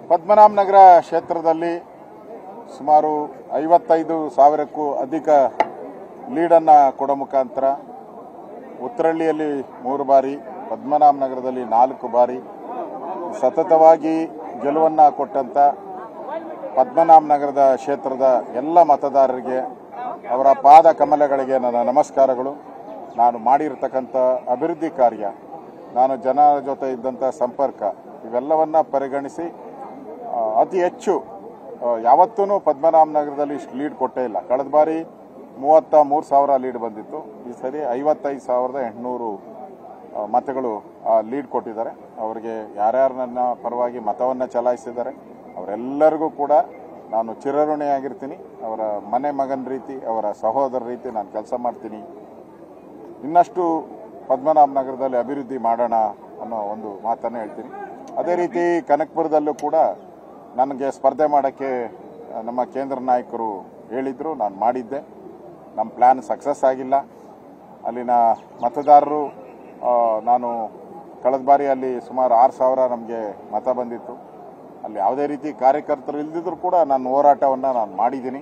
ಪದ್ಮನಾಭನಗರ ಕ್ಷೇತ್ರದಲ್ಲಿ ಸುಮಾರು ಐವತ್ತೈದು ಸಾವಿರಕ್ಕೂ ಅಧಿಕ ಲೀಡನ್ನು ಕೊಡೋ ಮುಖಾಂತರ ಉತ್ತರಹಳ್ಳಿಯಲ್ಲಿ ಮೂರು ಬಾರಿ ಪದ್ಮನಾಭನಗರದಲ್ಲಿ ನಾಲ್ಕು ಬಾರಿ ಸತತವಾಗಿ ಗೆಲುವನ್ನು ಕೊಟ್ಟಂತ ಪದ್ಮನಾಭನಗರದ ಕ್ಷೇತ್ರದ ಎಲ್ಲ ಮತದಾರರಿಗೆ ಅವರ ಪಾದ ಕಮಲಗಳಿಗೆ ನನ್ನ ನಮಸ್ಕಾರಗಳು ನಾನು ಮಾಡಿರ್ತಕ್ಕಂಥ ಅಭಿವೃದ್ಧಿ ಕಾರ್ಯ ನಾನು ಜನರ ಜೊತೆ ಇದ್ದಂಥ ಸಂಪರ್ಕ ಇವೆಲ್ಲವನ್ನ ಪರಿಗಣಿಸಿ ಆ, ಅತಿ ಹೆಚ್ಚು ಯಾವತ್ತೂ ಪದ್ಮನಾಭನಗರದಲ್ಲಿ ಇಷ್ಟು ಲೀಡ್ ಕೊಟ್ಟೇ ಇಲ್ಲ ಕಳೆದ ಬಾರಿ ಮೂವತ್ತ ಮೂರು ಸಾವಿರ ಲೀಡ್ ಬಂದಿತ್ತು ಈ ಸರಿ ಐವತ್ತೈದು ಸಾವಿರದ ಎಂಟುನೂರು ಆ, ಮತಗಳು ಲೀಡ್ ಕೊಟ್ಟಿದ್ದಾರೆ ಅವರಿಗೆ ಯಾರ್ಯಾರು ನನ್ನ ಪರವಾಗಿ ಮತವನ್ನು ಚಲಾಯಿಸಿದ್ದಾರೆ ಅವರೆಲ್ಲರಿಗೂ ಕೂಡ ನಾನು ಚಿರಋಣಿಯಾಗಿರ್ತೀನಿ ಅವರ ಮನೆ ಮಗನ ರೀತಿ ಅವರ ಸಹೋದರ ರೀತಿ ನಾನು ಕೆಲಸ ಮಾಡ್ತೀನಿ ಇನ್ನಷ್ಟು ಪದ್ಮನಾಭನಗರದಲ್ಲಿ ಅಭಿವೃದ್ಧಿ ಮಾಡೋಣ ಅನ್ನೋ ಒಂದು ಮಾತನ್ನು ಹೇಳ್ತೀನಿ ಅದೇ ರೀತಿ ಕನಕಪುರದಲ್ಲೂ ಕೂಡ ನನಗೆ ಸ್ಪರ್ಧೆ ಮಾಡೋಕ್ಕೆ ಆ, ನಮ್ಮ ಕೇಂದ್ರ ನಾಯಕರು ಹೇಳಿದ್ರು ನಾನು ಮಾಡಿದ್ದೆ ನಮ್ಮ ಪ್ಲ್ಯಾನ್ ಸಕ್ಸಸ್ ಆಗಿಲ್ಲ ಅಲ್ಲಿನ ಮತದಾರರು ಆ, ನಾನು ಕಳೆದ ಬಾರಿ ಅಲ್ಲಿ ಸುಮಾರು ಆರು ಸಾವಿರ ನಮಗೆ ಮತ ಬಂದಿತ್ತು ಅಲ್ಲಿ ಯಾವುದೇ ರೀತಿ ಕಾರ್ಯಕರ್ತರು ಇಲ್ದಿದ್ರು ಕೂಡ ನನ್ನ ಹೋರಾಟವನ್ನು ನಾನು ಮಾಡಿದ್ದೀನಿ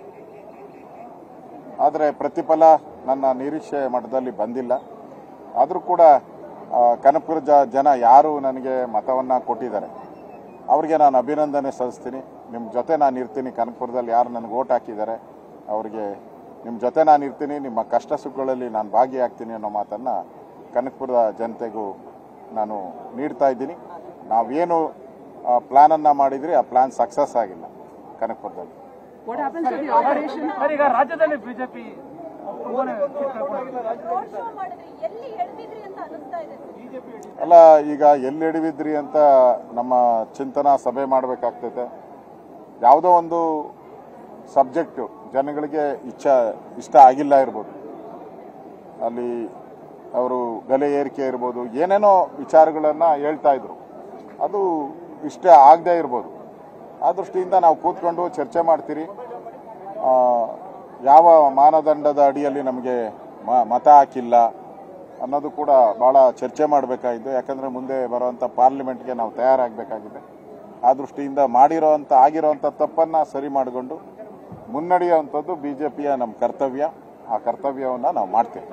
ಆದರೆ ಪ್ರತಿಫಲ ನನ್ನ ನಿರೀಕ್ಷೆ ಮಟ್ಟದಲ್ಲಿ ಬಂದಿಲ್ಲ ಆದರೂ ಕೂಡ ಆ, ಕನಕಪುರ ಜ- ಜನ ಯಾರು ನನಗೆ ಮತವನ್ನು ಕೊಟ್ಟಿದ್ದಾರೆ ಅವರಿಗೆ ನಾನು ಅಭಿನಂದನೆ ಸಲ್ಲಿಸ್ತೀನಿ ನಿಮ್ಮ ಜೊತೆ ನಾನು ಇರ್ತೀನಿ ಕನಕಪುರದಲ್ಲಿ ಯಾರು ನನಗೆ ಓಟ್ ಹಾಕಿದ್ದಾರೆ ಅವರಿಗೆ ನಿಮ್ಮ ಜೊತೆ ನಾನು ಇರ್ತೀನಿ ನಿಮ್ಮ ಕಷ್ಟ ಸುಖಗಳಲ್ಲಿ ನಾನು ಭಾಗಿಯಾಗ್ತೀನಿ ಅನ್ನೋ ಮಾತನ್ನು ಕನಕಪುರದ ಜನತೆಗೂ ನಾನು ನೀಡ್ತಾ ಇದ್ದೀನಿ ನಾವೇನು ಪ್ಲ್ಯಾನನ್ನು ಮಾಡಿದ್ರಿ ಆ ಪ್ಲ್ಯಾನ್ ಸಕ್ಸಸ್ ಆಗಿಲ್ಲ ಕನಕಪುರದಲ್ಲಿ What happens if the operation sir ಈಗ ರಾಜ್ಯದಲ್ಲಿ ಬಿಜೆಪಿ ತುಂಬಾನೇ ಸೀಟ್ ಕಳ್ಕೊಂಡಿದೆ. ರೋಡ್ ಶೋ ಮಾಡಿದ್ರಿ ಎಲ್ಲಿ ಎಳ್ದಿದ್ರಿ ಅಂತ ಅನಿಸ್ತಾ ಇದೆ ಅಲ್ಲ ಈಗ ಎಲ್ಲಿ ಹಿಡಿವಿದ್ರಿ ಅಂತ ನಮ್ಮ ಚಿಂತನಾ ಸಭೆ ಮಾಡಬೇಕಾಗ್ತೈತೆ ಯಾವುದೋ ಒಂದು ಸಬ್ಜೆಕ್ಟು ಜನಗಳಿಗೆ ಇಚ್ಛ ಇಷ್ಟ ಆಗಿಲ್ಲ ಇರ್ಬೋದು ಅಲ್ಲಿ ಅವರು ಬೆಲೆ ಏರಿಕೆ ಇರ್ಬೋದು ಏನೇನೋ ವಿಚಾರಗಳನ್ನು ಹೇಳ್ತಾ ಇದ್ರು ಅದು ಇಷ್ಟ ಆಗದೇ ಇರ್ಬೋದು ಆ ದೃಷ್ಟಿಯಿಂದ ನಾವು ಕೂತ್ಕೊಂಡು ಚರ್ಚೆ ಮಾಡ್ತೀರಿ ಆ, ಯಾವ ಮಾನದಂಡದ ಅಡಿಯಲ್ಲಿ ನಮಗೆ ಮ- ಮತ ಹಾಕಿಲ್ಲ ಅನ್ನೋದು ಕೂಡ ಭಾಳ ಚರ್ಚೆ ಮಾಡಬೇಕಾಗಿದೆ ಯಾಕಂದರೆ ಮುಂದೆ ಬರುವಂಥ ಪಾರ್ಲಿಮೆಂಟ್ಗೆ ನಾವು ತಯಾರಾಗಬೇಕಾಗಿದೆ ಆ ದೃಷ್ಟಿಯಿಂದ ಮಾಡಿರೋವಂಥ ಆಗಿರೋವಂಥ ತಪ್ಪನ್ನು ಸರಿ ಮಾಡಿಕೊಂಡು ಮುನ್ನಡೆಯುವಂಥದ್ದು ಬಿ ಜೆ ಪಿಯ ನಮ್ಮ ಕರ್ತವ್ಯ ಆ ಕರ್ತವ್ಯವನ್ನು ನಾವು ಮಾಡ್ತೇವೆ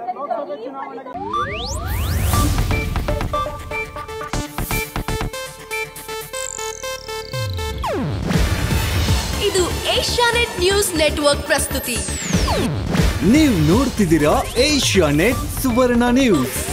ಇದು ಏಷ್ಯಾನೆಟ್ ನ್ಯೂಸ್ ನೆಟ್ವರ್ಕ್ ಪ್ರಸ್ತುತಿ ನೀವು ನೋಡ್ತಿದ್ದೀರಾ ಏಷ್ಯಾ ನೆಟ್ ಸುವರ್ಣ ನ್ಯೂಸ್